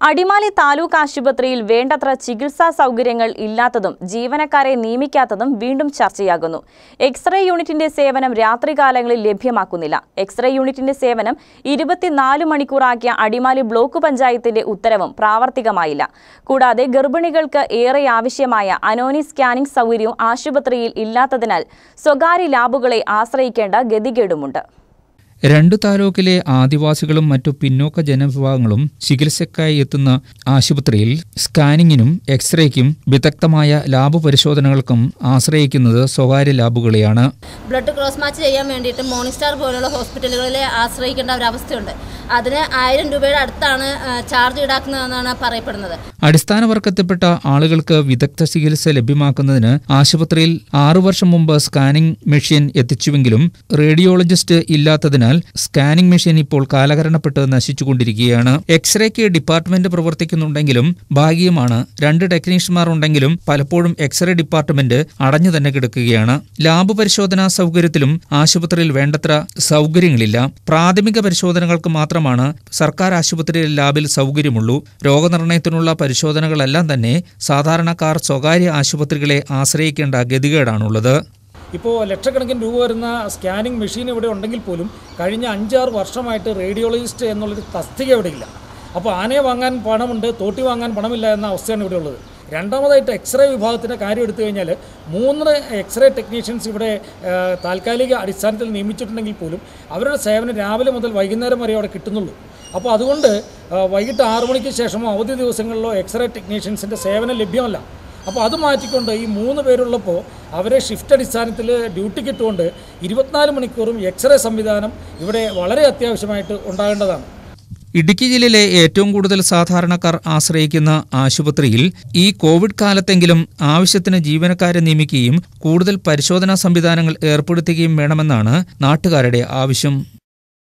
അടിമാലി താലൂക്ക് ആശുപത്രിയിൽ വേണ്ടത്ര ചികിത്സാ സൗകര്യങ്ങൾ ഇല്ലാത്തതും ജീവനക്കാരെ നിയമിക്കാത്തതും വീണ്ടും ചർച്ചയാകുന്നു എക്സ്റേ യൂണിറ്റിന്റെ സേവനം രാത്രികാലങ്ങളിൽ ലഭ്യമാക്കുന്നില്ല എക്സ്റേ യൂണിറ്റിന്റെ സേവനം ഇരുപത്തിനാല് മണിക്കൂറാക്കിയ അടിമാലി ബ്ലോക്ക് പഞ്ചായത്തിന്റെ ഉത്തരവും പ്രാവർത്തികമായില്ല കൂടാതെ ഗർഭിണികൾക്ക് ഏറെ ആവശ്യമായ അനോനി സ്കാനിംഗ് സൗകര്യവും ആശുപത്രിയിൽ ഇല്ലാത്തതിനാൽ സ്വകാര്യ ലാബുകളെ ആശ്രയിക്കേണ്ട ഗതികേടുമുണ്ട് രണ്ടു താലൂക്കിലെ ആദിവാസികളും മറ്റു പിന്നോക്ക ജനവിഭാഗങ്ങളും ചികിത്സയ്ക്കായി എത്തുന്ന ആശുപത്രിയിൽ സ്കാനിങ്ങിനും എക്സ്റേക്കും വിദഗ്ധമായ ലാബ് പരിശോധനകൾക്കും ആശ്രയിക്കുന്നത് സ്വകാര്യ ലാബുകളെയാണ് ബ്ലഡ് ക്രോസ് മാച്ച് ചെയ്യാൻ വേണ്ടിയിട്ട് മോണിസ്റ്റാർ പോലുള്ള ഹോസ്പിറ്റലുകളിലെ ആശ്രയിക്കേണ്ട ഒരവസ്ഥയുണ്ട് അതിന് ആയിരം രൂപയുടെ അടുത്താണ് ആ, ചാർജ് ഈടാക്കുന്നതെന്നാണ് പറയപ്പെടുന്നത് അടിസ്ഥാന വർഗത്തിൽപ്പെട്ട ആളുകൾക്ക് വിദഗ്ധ ചികിത്സ ലഭ്യമാക്കുന്നതിന് ആശുപത്രിയിൽ ആറു വർഷം മുമ്പ് സ്കാനിംഗ് മെഷീൻ എത്തിച്ചുവെങ്കിലും റേഡിയോളജിസ്റ്റ് ഇല്ലാത്തതിനാൽ സ്കാനിംഗ് മെഷീൻ ഇപ്പോൾ കാലഹരണപ്പെട്ട് നശിച്ചുകൊണ്ടിരിക്കുകയാണ് എക്സ്റേക്ക് ഡിപ്പാർട്ട്മെന്റ് പ്രവർത്തിക്കുന്നുണ്ടെങ്കിലും ഭാഗികമാണ് രണ്ട് ടെക്നീഷ്യന്മാർ ഉണ്ടെങ്കിലും പലപ്പോഴും എക്സ്റേ ഡിപ്പാർട്ട്മെന്റ് അടഞ്ഞു തന്നെ കിടക്കുകയാണ് ലാബ് പരിശോധനാ സൗകര്യത്തിലും ആശുപത്രിയിൽ വേണ്ടത്ര സൗകര്യങ്ങളില്ല പ്രാഥമിക പരിശോധനകൾക്ക് മാത്രമാണ് സർക്കാർ ആശുപത്രിയിലെ ലാബിൽ സൗകര്യമുള്ളൂ രോഗനിർണയത്തിനുള്ള പരിശോധനകളെല്ലാം തന്നെ സാധാരണക്കാർ സ്വകാര്യ ആശുപത്രികളെ ആശ്രയിക്കേണ്ട ഗതികേടാണുള്ളത് ഇപ്പോൾ ലക്ഷക്കണക്കിന് രൂപ വരുന്ന സ്കാനിങ് മെഷീൻ ഇവിടെ ഉണ്ടെങ്കിൽ പോലും കഴിഞ്ഞ അഞ്ചാറ് വർഷമായിട്ട് റേഡിയോളജിസ്റ്റ് എന്നുള്ളൊരു തസ്തിക ഇവിടെ ഇല്ല അപ്പോൾ ആനയെ വാങ്ങാൻ പണമുണ്ട് തോട്ടി വാങ്ങാൻ പണമില്ല എന്ന അവസ്ഥയാണ് ഇവിടെ ഉള്ളത് രണ്ടാമതായിട്ട് എക്സ്റേ വിഭാഗത്തിൻ്റെ കാര്യം എടുത്തു കഴിഞ്ഞാൽ മൂന്ന് എക്സ്റേ ടെക്നീഷ്യൻസ് ഇവിടെ ആ, താൽക്കാലിക അടിസ്ഥാനത്തിൽ നിയമിച്ചിട്ടുണ്ടെങ്കിൽ പോലും അവരുടെ സേവനം രാവിലെ മുതൽ വൈകുന്നേരം വരെ അവിടെ കിട്ടുന്നുള്ളൂ അപ്പോൾ അതുകൊണ്ട് ആ, വൈകിട്ട് ആറു മണിക്ക് ശേഷമോ അവധി ദിവസങ്ങളിലോ എക്സ്റേ ടെക്നീഷ്യൻസിൻ്റെ സേവനം ലഭ്യമല്ല അപ്പോൾ അത് മാറ്റിക്കൊണ്ട് ഈ മൂന്ന് പേരുള്ളപ്പോൾ അവരെ ഷിഫ്റ്റ് അടിസ്ഥാനത്തിൽ ഡ്യൂട്ടിക്ക് ഇട്ടുകൊണ്ട് ഇരുപത്തിനാല് മണിക്കൂറും എക്സ്റേ സംവിധാനം ഇവിടെ വളരെ അത്യാവശ്യമായിട്ട് ഉണ്ടാകേണ്ടതാണ് ഇടുക്കി ജില്ലയിലെ ഏറ്റവും കൂടുതൽ സാധാരണക്കാർ ആശ്രയിക്കുന്ന ആശുപത്രിയിൽ ഈ കോവിഡ് കാലത്തെങ്കിലും ആവശ്യത്തിന് ജീവനക്കാരെ നിയമിക്കുകയും കൂടുതൽ പരിശോധനാ സംവിധാനങ്ങൾ ഏർപ്പെടുത്തുകയും വേണമെന്നാണ് നാട്ടുകാരുടെ ആവശ്യം